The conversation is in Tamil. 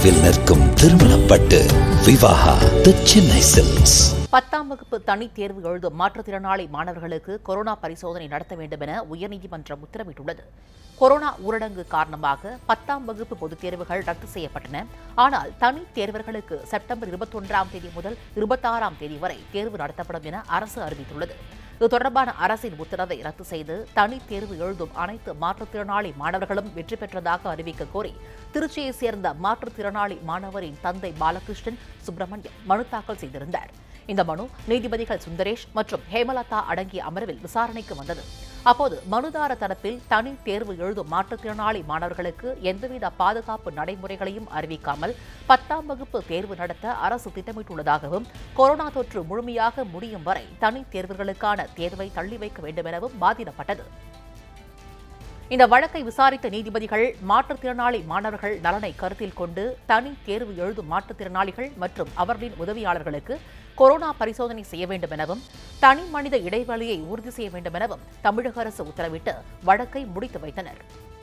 தொலைவில் நிற்கும் திருமணப்பட்டு விவாகா தி சென்னை சில்க்ஸ் பத்தாம் வகுப்பு தனித் தேர்வு எழுதும் மாற்றுத்திறனாளி மாணவர்களுக்கு கொரோனா பரிசோதனை நடத்த வேண்டும் என உயர்நீதிமன்றம் உத்தரவிட்டுள்ளது கொரோனா ஊரடங்கு காரணமாக பத்தாம் வகுப்பு பொதுத் தேர்வுகள் ரத்து செய்யப்பட்டன ஆனால் தனித் தேர்வர்களுக்கு செப்டம்பர் இருபத்தொன்றாம் தேதி முதல் இருபத்தாறாம் தேதி வரை தேர்வு நடத்தப்படும் என அரசு அறிவித்துள்ளது இது தொடர்பான அரசின் உத்தரவை ரத்து செய்து தனித் தேர்வு எழுதும் அனைத்து மாற்றுத்திறனாளி மாணவர்களும் வெற்றி பெற்றதாக அறிவிக்க கோரி திருச்சியைச் சேர்ந்த மாற்றுத்திறனாளி மாணவரின் தந்தை பாலகிருஷ்ணன் சுப்பிரமணியம் மனு தாக்கல் செய்திருந்தார் இந்த மனு நீதிபதிகள் சுந்தரேஷ் மற்றும் ஹேமலதா அடங்கிய அமர்வில் விசாரணைக்கு வந்தது அப்போது மனுதார தரப்பில் தனி தேர்வு எழுதும் மாற்றுத்திறனாளி மாணவர்களுக்கு எந்தவித பாதுகாப்பு நடைமுறைகளையும் அறிவிக்காமல் பத்தாம் வகுப்பு தேர்வு நடத்த அரசு திட்டமிட்டுள்ளதாகவும் கொரோனா தொற்று முழுமையாக முடியும் வரை தனி தேர்வுகளுக்கான தேர்வை தள்ளி வைக்க வேண்டும் எனவும் வாதிடப்பட்டது இந்த வழக்கை விசாரித்த நீதிபதிகள் மாற்றுத்திறனாளி மாணவர்கள் நலனை கருத்தில் கொண்டு தனி தேர்வு எழுதும் மாற்றுத்திறனாளிகள் மற்றும் அவர்களின் உதவியாளர்களுக்கு கொரோனா பரிசோதனை செய்ய வேண்டும் எனவும் தனி மனித இடைவெளியை உறுதி செய்ய வேண்டும் எனவும் தமிழக அரசு உத்தரவிட்டு வழக்கை முடித்து வைத்தனர்